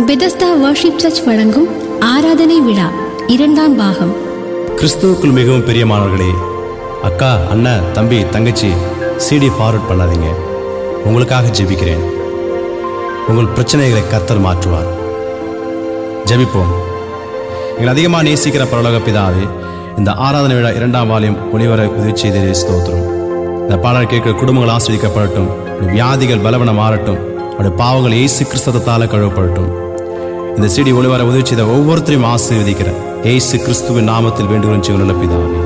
Bethesda worship search வழங்கும் ஆராதனை விழா இரண்டாம் பாகம் கிறிஸ்துவுக்குள் மிகவும் பிரியமானவர்களே அக்கா அண்ணன் தம்பி தங்கச்சி சிடி ஃபார்வர்ட் பண்ணாதீங்க உங்களுக்காக ஜெபிக்கிறேன் உங்கள் பிரச்சனைகளை கர்த்தர் மாற்றுவார் ஜெபிப்போம் எங்களை அதிகமாக நேசிக்கிற பரலோக பிதாவே இந்த ஆராதனை விழா இரண்டாம் வாலியம் ஒளிவர உதவி செய்தே ஸ்தோத்திரம் இந்த பாடல் கேட்கிற குடும்பங்கள் ஆசிரியக்கப்படட்டும் உடைய வியாதிகள் பலவனம் மாறட்டும் அவருடைய பாவங்கள் இயேசு கிறிஸ்தத்தால கழுவப்படட்டும் இந்த சிடி ஒளிவர உதவி செய்த ஒவ்வொருத்தரையும் ஆசீர்வதிக்கிற ஏசு கிறிஸ்துவின் நாமத்தில் வேண்டுகிறோம் ஜீவனுள்ள பிதாவே